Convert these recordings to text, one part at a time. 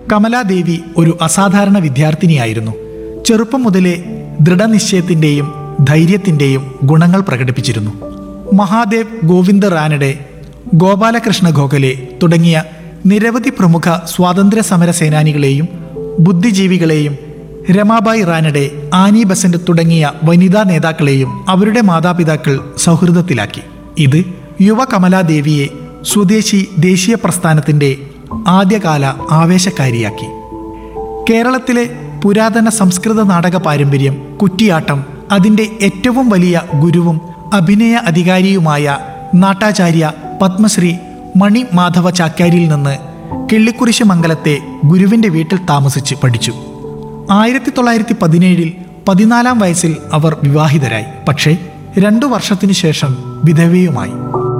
കമലാദേവി ഒരു അസാധാരണ വിദ്യാർത്ഥിനിയായിരുന്നു ചെറുപ്പം മുതലേ ദൃഢനിശ്ചയത്തിൻ്റെയും ധൈര്യത്തിൻ്റെയും ഗുണങ്ങൾ പ്രകടിപ്പിച്ചിരുന്നു മഹാദേവ് ഗോവിന്ദ റാനഡെ ഗോപാലകൃഷ്ണ ഗോഖലെ തുടങ്ങിയ നിരവധി പ്രമുഖ സ്വാതന്ത്ര്യ സമര സേനാനികളെയും ബുദ്ധിജീവികളെയും രമാബായി റാനഡെ ആനി ബസന്റ് തുടങ്ങിയ വനിതാ നേതാക്കളെയും അവരുടെ മാതാപിതാക്കൾ സൗഹൃദത്തിലാക്കി ഇത് യുവ കമലാദേവിയെ സ്വദേശി ദേശീയ പ്രസ്ഥാനത്തിന്റെ ആദ്യകാല ആവേശക്കാരിയാക്കി കേരളത്തിലെ പുരാതന സംസ്കൃത നാടക പാരമ്പര്യം കുറ്റിയാട്ടം അതിൻ്റെ ഏറ്റവും വലിയ ഗുരുവും അഭിനയ അധികാരിയുമായ നാട്ടാചാര്യ പത്മശ്രീ മണി മാധവ ചാക്യാരിൽ നിന്ന് കിള്ളിക്കുരിശ് മംഗലത്തെ ഗുരുവിൻ്റെ വീട്ടിൽ താമസിച്ച് പഠിച്ചു ആയിരത്തി തൊള്ളായിരത്തി പതിനേഴിൽ പതിനാലാം വയസ്സിൽ അവർ വിവാഹിതരായി പക്ഷേ രണ്ടു വർഷത്തിനു ശേഷം വിധവയുമായി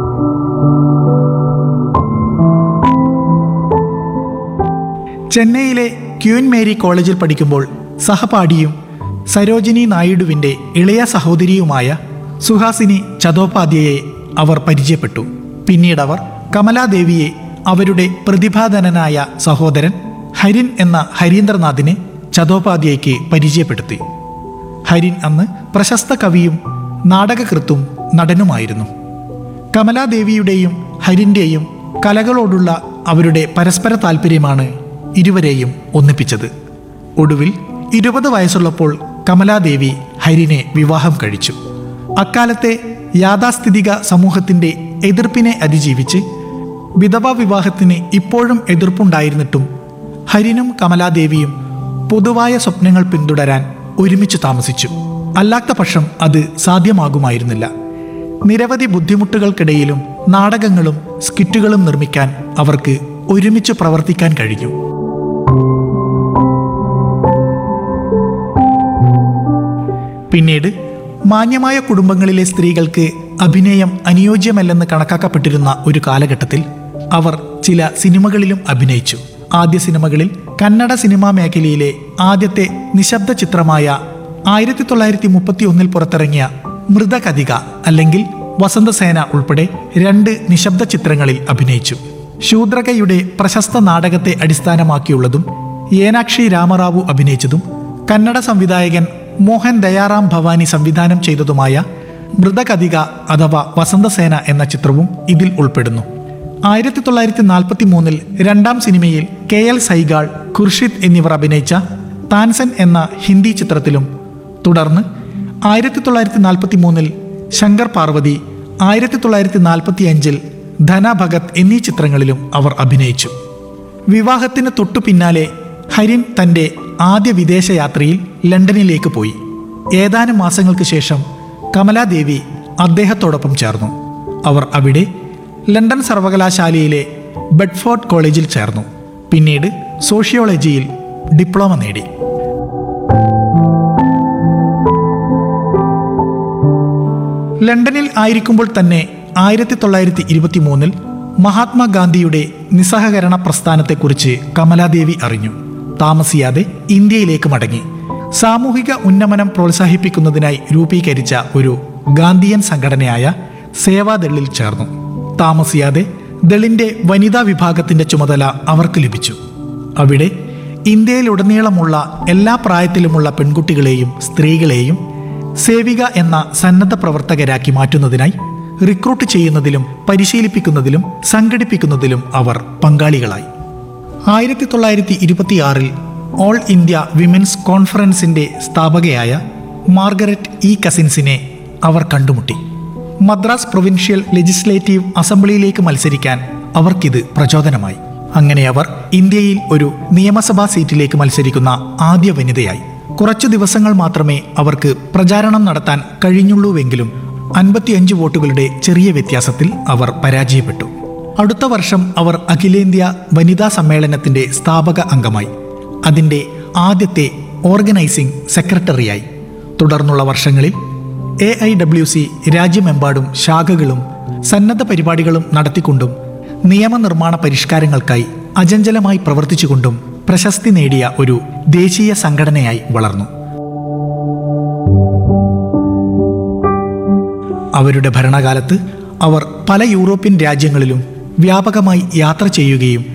ചെന്നൈയിലെ ക്യൂൻ മേരി കോളേജിൽ പഠിക്കുമ്പോൾ സഹപാഠിയും സരോജിനി നായിഡുവിൻ്റെ ഇളയ സഹോദരിയുമായ സുഹാസിനി ചതോപാധ്യയെ അവർ പരിചയപ്പെട്ടു പിന്നീട് അവർ കമലാദേവിയെ അവരുടെ പ്രതിഭാധനനായ സഹോദരൻ ഹരിൻ എന്ന ഹരീന്ദ്രനാഥിനെ ചതോപാധ്യയ്ക്ക് പരിചയപ്പെടുത്തി ഹരിൻ അന്ന് പ്രശസ്ത കവിയും നാടകകൃത്തും നടനുമായിരുന്നു കമലാദേവിയുടെയും ഹരിൻ്റെയും കലകളോടുള്ള അവരുടെ പരസ്പര താല്പര്യമാണ് ഇരുവരെയും ഒന്നിപ്പിച്ചത് ഒടുവിൽ ഇരുപത് വയസ്സുള്ളപ്പോൾ കമലാദേവി ഹരിനെ വിവാഹം കഴിച്ചു അക്കാലത്തെ യാഥാസ്ഥിതിക സമൂഹത്തിന്റെ എതിർപ്പിനെ അതിജീവിച്ച് വിധവാ വിവാഹത്തിന് ഇപ്പോഴും എതിർപ്പുണ്ടായിരുന്നിട്ടും ഹരിനും കമലാദേവിയും പൊതുവായ സ്വപ്നങ്ങൾ പിന്തുടരാൻ ഒരുമിച്ച് താമസിച്ചു അല്ലാത്ത പക്ഷം അത് സാധ്യമാകുമായിരുന്നില്ല നിരവധി ബുദ്ധിമുട്ടുകൾക്കിടയിലും നാടകങ്ങളും സ്കിറ്റുകളും നിർമ്മിക്കാൻ അവർക്ക് ഒരുമിച്ച് പ്രവർത്തിക്കാൻ കഴിഞ്ഞു പിന്നീട് മാന്യമായ കുടുംബങ്ങളിലെ സ്ത്രീകൾക്ക് അഭിനയം അനുയോജ്യമല്ലെന്ന് കണക്കാക്കപ്പെട്ടിരുന്ന ഒരു കാലഘട്ടത്തിൽ അവർ ചില സിനിമകളിലും അഭിനയിച്ചു ആദ്യ സിനിമകളിൽ കന്നഡ സിനിമാ മേഖലയിലെ ആദ്യത്തെ നിശബ്ദ ചിത്രമായ ആയിരത്തി തൊള്ളായിരത്തി മുപ്പത്തി ഒന്നിൽ പുറത്തിറങ്ങിയ മൃതകഥിക അല്ലെങ്കിൽ വസന്തസേന ഉൾപ്പെടെ രണ്ട് നിശബ്ദ ചിത്രങ്ങളിൽ അഭിനയിച്ചു ശൂദ്രകയുടെ പ്രശസ്ത നാടകത്തെ അടിസ്ഥാനമാക്കിയുള്ളതും ഏനാക്ഷി രാമറാവു അഭിനയിച്ചതും കന്നഡ സംവിധായകൻ മോഹൻ ദയാറാം ഭവാനി സംവിധാനം ചെയ്തതുമായ മൃതകഥിക അഥവാ വസന്തസേന എന്ന ചിത്രവും ഇതിൽ ഉൾപ്പെടുന്നു ആയിരത്തി തൊള്ളായിരത്തി നാൽപ്പത്തി മൂന്നിൽ രണ്ടാം സിനിമയിൽ കെ എൽ സൈഗാൾ ഖുർഷിദ് എന്നിവർ അഭിനയിച്ച താൻസൻ എന്ന ഹിന്ദി ചിത്രത്തിലും തുടർന്ന് ആയിരത്തി തൊള്ളായിരത്തി നാൽപ്പത്തി മൂന്നിൽ ശങ്കർ പാർവതി ആയിരത്തി തൊള്ളായിരത്തി നാൽപ്പത്തി അഞ്ചിൽ ധന ഭഗത് എന്നീ ചിത്രങ്ങളിലും അവർ അഭിനയിച്ചു വിവാഹത്തിന് തൊട്ടു പിന്നാലെ ഹരിൻ തന്റെ ആദ്യ വിദേശയാത്രയിൽ ലണ്ടനിലേക്ക് പോയി ഏതാനും മാസങ്ങൾക്ക് ശേഷം കമലാദേവി അദ്ദേഹത്തോടൊപ്പം ചേർന്നു അവർ അവിടെ ലണ്ടൻ സർവകലാശാലയിലെ ബെഡ്ഫോർഡ് കോളേജിൽ ചേർന്നു പിന്നീട് സോഷ്യോളജിയിൽ ഡിപ്ലോമ നേടി ലണ്ടനിൽ ആയിരിക്കുമ്പോൾ തന്നെ ആയിരത്തി തൊള്ളായിരത്തി ഇരുപത്തി മൂന്നിൽ മഹാത്മാഗാന്ധിയുടെ നിസ്സഹകരണ പ്രസ്ഥാനത്തെക്കുറിച്ച് കമലാദേവി അറിഞ്ഞു താമസിയാതെ ഇന്ത്യയിലേക്ക് മടങ്ങി സാമൂഹിക ഉന്നമനം പ്രോത്സാഹിപ്പിക്കുന്നതിനായി രൂപീകരിച്ച ഒരു ഗാന്ധിയൻ സംഘടനയായ സേവാദളിൽ ചേർന്നു താമസിയാതെ ദളിന്റെ വനിതാ വിഭാഗത്തിന്റെ ചുമതല അവർക്ക് ലഭിച്ചു അവിടെ ഇന്ത്യയിലുടനീളമുള്ള എല്ലാ പ്രായത്തിലുമുള്ള പെൺകുട്ടികളെയും സ്ത്രീകളെയും സേവിക എന്ന സന്നദ്ധ പ്രവർത്തകരാക്കി മാറ്റുന്നതിനായി റിക്രൂട്ട് ചെയ്യുന്നതിലും പരിശീലിപ്പിക്കുന്നതിലും സംഘടിപ്പിക്കുന്നതിലും അവർ പങ്കാളികളായി ആയിരത്തി തൊള്ളായിരത്തി ഇരുപത്തിയാറിൽ ഓൾ ഇന്ത്യ വിമൻസ് കോൺഫറൻസിന്റെ സ്ഥാപകയായ മാർഗരറ്റ് ഇ കസിൻസിനെ അവർ കണ്ടുമുട്ടി മദ്രാസ് പ്രൊവിൻഷ്യൽ ലെജിസ്ലേറ്റീവ് അസംബ്ലിയിലേക്ക് മത്സരിക്കാൻ അവർക്കിത് പ്രചോദനമായി അങ്ങനെ അവർ ഇന്ത്യയിൽ ഒരു നിയമസഭാ സീറ്റിലേക്ക് മത്സരിക്കുന്ന ആദ്യ വനിതയായി കുറച്ചു ദിവസങ്ങൾ മാത്രമേ അവർക്ക് പ്രചാരണം നടത്താൻ കഴിഞ്ഞുള്ളൂവെങ്കിലും അൻപത്തിയഞ്ച് വോട്ടുകളുടെ ചെറിയ വ്യത്യാസത്തിൽ അവർ പരാജയപ്പെട്ടു അടുത്ത വർഷം അവർ അഖിലേന്ത്യാ വനിതാ സമ്മേളനത്തിന്റെ സ്ഥാപക അംഗമായി അതിന്റെ ആദ്യത്തെ ഓർഗനൈസിംഗ് സെക്രട്ടറിയായി തുടർന്നുള്ള വർഷങ്ങളിൽ എ ഐ ഡബ്ല്യു സി രാജ്യമെമ്പാടും ശാഖകളും സന്നദ്ധ പരിപാടികളും നടത്തിക്കൊണ്ടും നിയമനിർമ്മാണ പരിഷ്കാരങ്ങൾക്കായി അചഞ്ചലമായി പ്രവർത്തിച്ചുകൊണ്ടും പ്രശസ്തി നേടിയ ഒരു ദേശീയ സംഘടനയായി വളർന്നു അവരുടെ ഭരണകാലത്ത് അവർ പല യൂറോപ്യൻ രാജ്യങ്ങളിലും വ്യാപകമായി യാത്ര ചെയ്യുകയും